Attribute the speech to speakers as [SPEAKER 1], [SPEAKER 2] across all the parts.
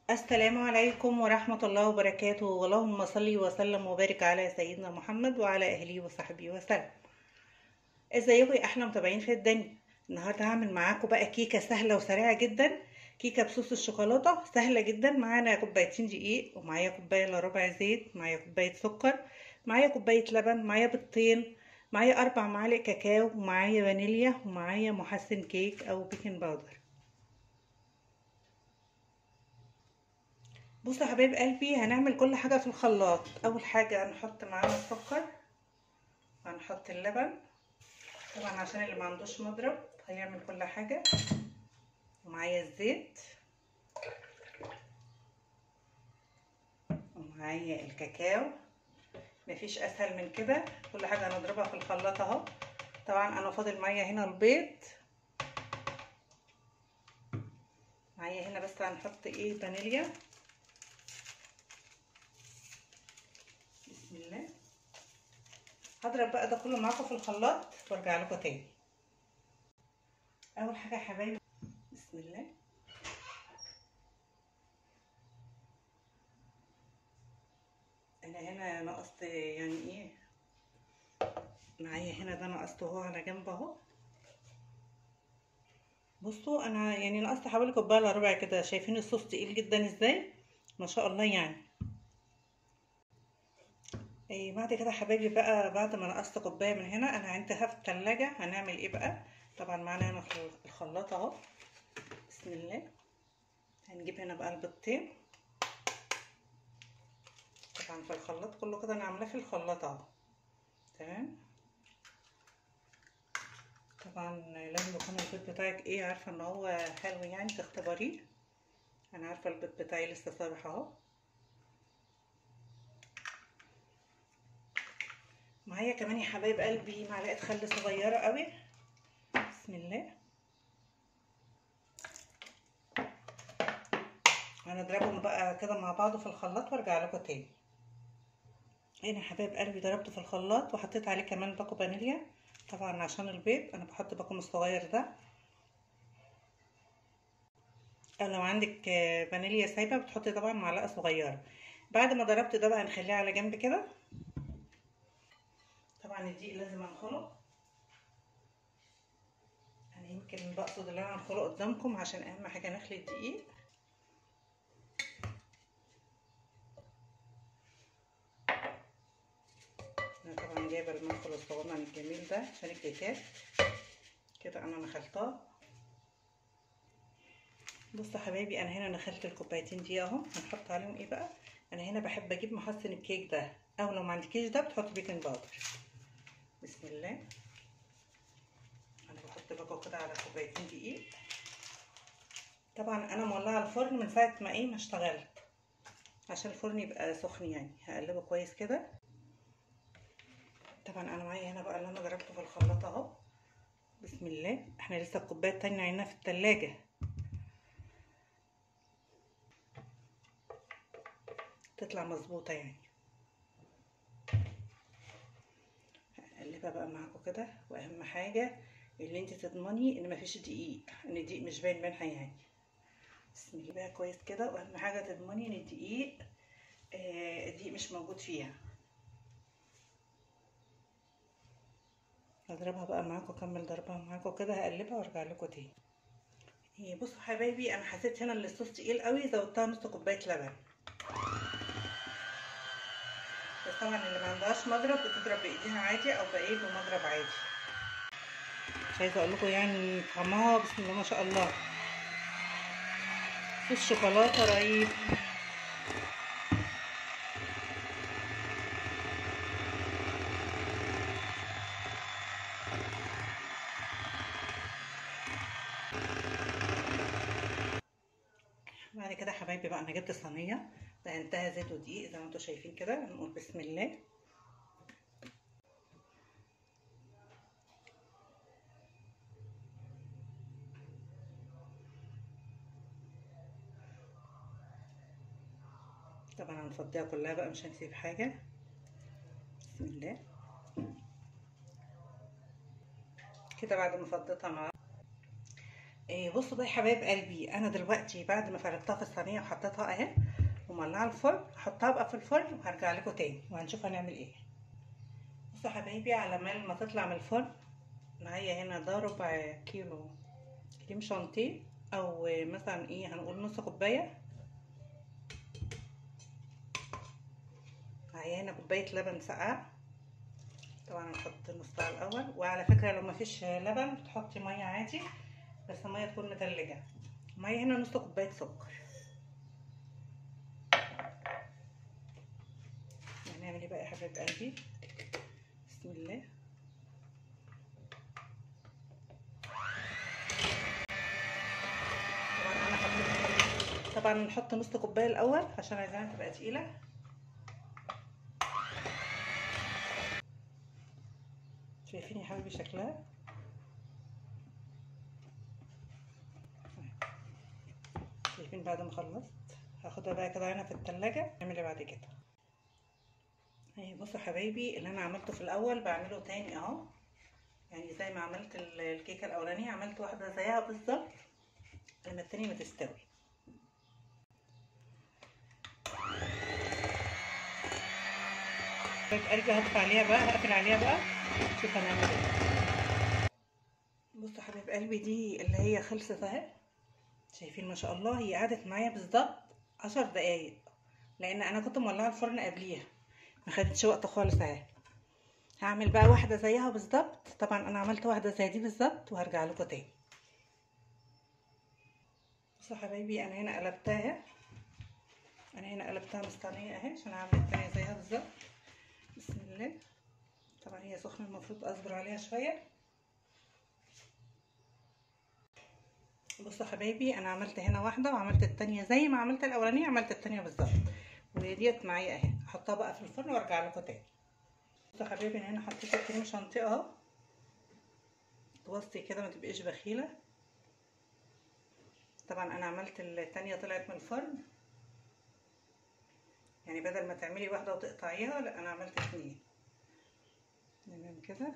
[SPEAKER 1] السلام عليكم ورحمة الله وبركاته اللهم صل وسلم وبارك على سيدنا محمد وعلى أهله وصحبه وسلم ازيكم يا أحلى متابعين في الدنيا النهاردة هعمل معاكم بقى كيكة سهلة وسريعة جدا كيكة بصوص الشوكولاتة سهلة جدا معانا كوبايتين دقيق ومعايا كوباية الا ربع زيت معايا كوباية سكر معايا كوباية لبن معايا بيضتين معايا أربع معالق كاكاو ومعايا فانيليا ومعايا محسن كيك أو بيكنج باودر بصوا يا حبايب قلبي هنعمل كل حاجة في الخلاط أول حاجة هنحط معانا السكر هنحط اللبن طبعا عشان اللي ما عندوش مضرب هيعمل كل حاجة ومعايا الزيت ومعايا الكاكاو مفيش اسهل من كده كل حاجة هنضربها في الخلاط اهو طبعا انا فاضل معايا هنا البيض معايا هنا بس هنحط ايه فانيليا بسم الله هضرب بقى ده كله معاكم في الخلاط وارجع لكم تاني اول حاجه يا حبايبي بسم الله انا هنا نقصت يعني ايه معايا هنا ده نقصته اهو على جنب اهو بصوا انا يعني نقصت حوالي كوبايه الا ربع كده شايفين الصوص تقيل جدا ازاي ما شاء الله يعني إيه بعد كده حبايبي بقى بعد ما نقصت كوبايه من هنا انا عندها في التلاجة هنعمل ايه بقى طبعا معانا هنا في الخلاط اهو بسم الله هنجيب هنا بقى البيضتين طبعا في الخلاط كله كده انا عاملاه في الخلاط اهو تمام طبعا لازم يكون البيض بتاعك ايه عارفه ان هو حلو يعني تختبريه انا عارفه البيض بتاعي لسه صابح اهو معايا كمان يا حبايب قلبي معلقه خل صغيره قوي بسم الله هنضربهم بقى كده مع بعض في الخلاط وارجع لكم تاني هنا يا حبايب قلبي ضربته في الخلاط وحطيت عليه كمان باكو فانيليا طبعا عشان البيض انا بحط باكو الصغير ده او لو عندك فانيليا سايبه بتحطي طبعا معلقه صغيره بعد ما ضربت ده بقى نخليه على جنب كده طبعا الدقيق لازم انخله انا يمكن بقصد ان انا انخله قدامكم عشان اهم حاجه نخلي الدقيق انا طبعا جايبه المنخل الصغنن الجميل ده عشان الكيكات كده انا نخلتها بصوا حبايبي انا هنا نخلت الكوبايتين دي اهو هنحط عليهم ايه بقى انا هنا بحب اجيب محسن الكيك ده او لو ما عندكيش ده بتحطي بيكنج باودر بسم الله انا بحط باكو كده على كوبايتين دقيق طبعا انا مولعه الفرن من ساعه ما ايه ما اشتغلت عشان الفرن يبقى سخن يعني هقلبه كويس كده طبعا انا معايا هنا بقى اللي انا ضربته في الخلاط اهو بسم الله احنا لسه الكوبايه التانية عينها في التلاجة تطلع مظبوطه يعني هقلبها بقى معاكم كده واهم حاجه اللي انت تضمني ان مفيش دقيق ان الدقيق مش باين منها يعني بسم الله بقى كويس كده واهم حاجه تضمني ان الدقيق آه الدقيق مش موجود فيها هضربها بقى معاكم اكمل ضربها معاكم كده هقلبها وارجع لكم تاني إيه بصوا حبايبي انا حسيت هنا ان الصوص تقيل قوي زودتها نص كوبايه لبن بس طبعا اللي ما عندهاش مضرب بتضرب بايديها عادي او بايه بمضرب عادي مش عايزه اقول لكم يعني طعمها بسم الله ما شاء الله صوص شوكولاته رهيب بعد كده حبايبي بقى انا جبت صينيه دهنتها زيت ودقيق زي ما انتم شايفين كده نقول بسم الله طبعا هنفضيها كلها بقى مش هنسيب حاجه بسم الله كده بعد ما فضيتها مع إيه بصوا بقى يا حبايب قلبي انا دلوقتي بعد ما فردتها في الصينيه وحطيتها اهي ومولعه الفرن هحطها بقى في الفرن وهرجع لكم تاني وهنشوف هنعمل ايه بصوا يا حبايبي على مال ما تطلع من الفرن معايا هنا ده ربع كيلو كريم شانتيه او مثلا ايه هنقول نص كوبايه معايا هنا كوبايه لبن ساقعه طبعا هنحط نصها الاول وعلى فكره لو مفيش لبن تحطي ميه عادي بس الميه تكون متلجه ميه هنا نص كوبايه سكر هنعمل ايه بقى يا حبايب قلبي بسم الله طبعا انا حطيت طبعا نحط نص كوبايه الاول عشان عايزاها تبقى تقيله شايفين يا حبيبي شكلها شايفين بعد ما خلصت هاخدها بقى كده هنا في التلاجة نعمل بعد كده اهي بصوا حبايبي اللي انا عملته في الاول بعمله تاني اهو يعني زي ما عملت الكيكه الاولانيه عملت واحده زيها بالظبط لما التانية ما تستوي قلبي هدفع عليها بقى هقفل عليها بقى شوف هنعمل ايه بصوا حبايب قلبي دي اللي هي خلصت اهي شايفين ما شاء الله هي قعدت معايا بالظبط عشر دقايق لان انا كنت مولعه الفرن قبليها ما خدتش وقت خالص اهي هعمل بقى واحده زيها بالظبط طبعا انا عملت واحده زي دي بالظبط وهرجع لكم تاني بصوا حبايبي انا هنا قلبتها انا هنا قلبتها مستنيه اهي عشان اعمل التانية زيها بالظبط بسم الله طبعا هي سخنه المفروض اصبر عليها شويه بصوا حبايبي انا عملت هنا واحده وعملت التانية زي ما عملت الاولانيه عملت التانية بالظبط وديت معايا اهي احطها بقى في الفرن وارجع لكم تاني بصوا حبايبي انا هنا حطيت الكريم شانتيه اهو توصي كده ما تبقيش بخيله طبعا انا عملت التانية طلعت من الفرن يعني بدل ما تعملي واحده وتقطعيها لا انا عملت اتنين نعمل كده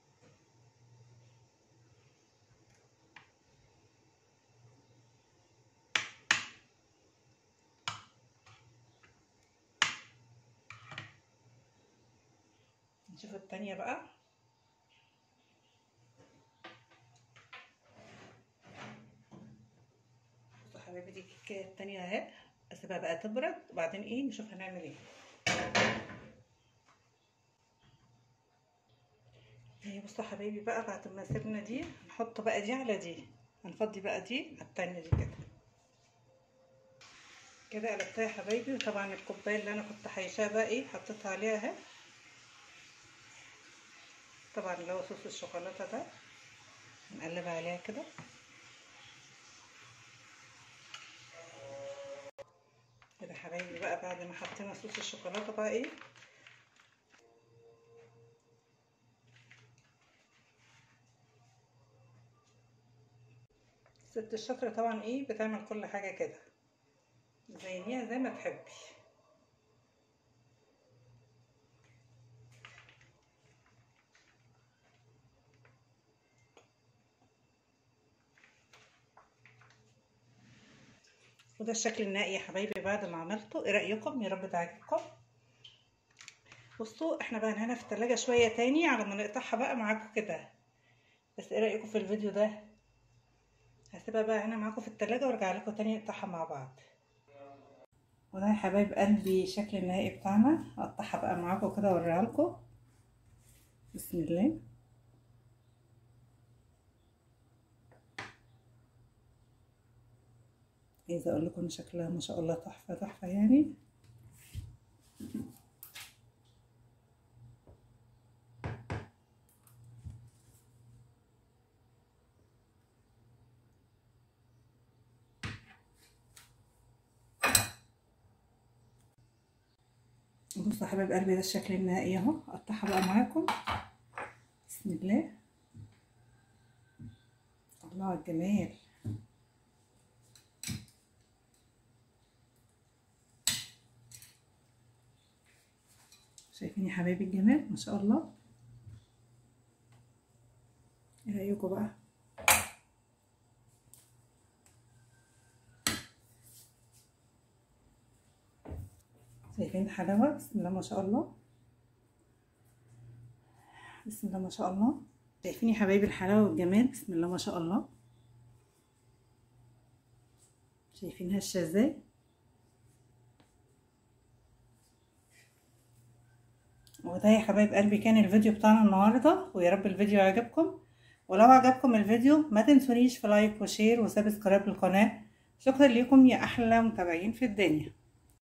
[SPEAKER 1] نشوف التانية بقى بصوا حبايبي دي الكيكة التانية اهي اسيبها بقى تبرد وبعدين ايه نشوف هنعمل ايه اهي بصوا حبايبي بقى بعد ما سيبنا دي نحط بقى دي على دي هنفضي بقى دي على التانية دي كده كده قلبتها يا حبايبي وطبعا الكوبايه اللي انا كنت حيشاها بقى ايه حطيتها عليها اهي طبعا اللي هو صوص الشوكولاته ده نقلبها عليها كده كده حبايبي بقى بعد ما حطينا صوص الشوكولاته بقى ايه الست الشاطره طبعا ايه بتعمل كل حاجه كده زينيها زي ما تحبي وده الشكل النهائي يا حبايبي بعد ما عملته ايه رايكم يا رب تعجبكم بصوا احنا بقى هنا في التلاجة شويه تاني على ما نقطعها بقى معاكم كده بس ايه رايكم في الفيديو ده هسيبها بقى هنا معاكم في التلاجة وارجع لكم تاني نقطعها مع بعض وده يا حبايب قلبي الشكل النهائي بتاعنا اقطعها بقى معاكم كده واوريها لكم بسم الله عايزه اقول لكم شكلها ما شاء الله تحفه تحفه يعني بصوا يا حبايب قلبي ده الشكل النهائي اهو اقطعها بقى معاكم بسم الله الله على الجمال شايفين يا حبايبي الجمال ما شاء الله ايه رايكم بقى شايفين الحلاوة بسم الله ما شاء الله بسم الله ما شاء الله شايفين يا حبايبي الحلاوة والجمال بسم الله ما شاء الله شايفين هشة ازاي وده يا حبايب قلبي كان الفيديو بتاعنا النهاردة ويا رب الفيديو يعجبكم ولو عجبكم الفيديو ما تنسونيش في لايك وشير وسبسكرايب للقناة شكرا لكم يا احلى متابعين في الدنيا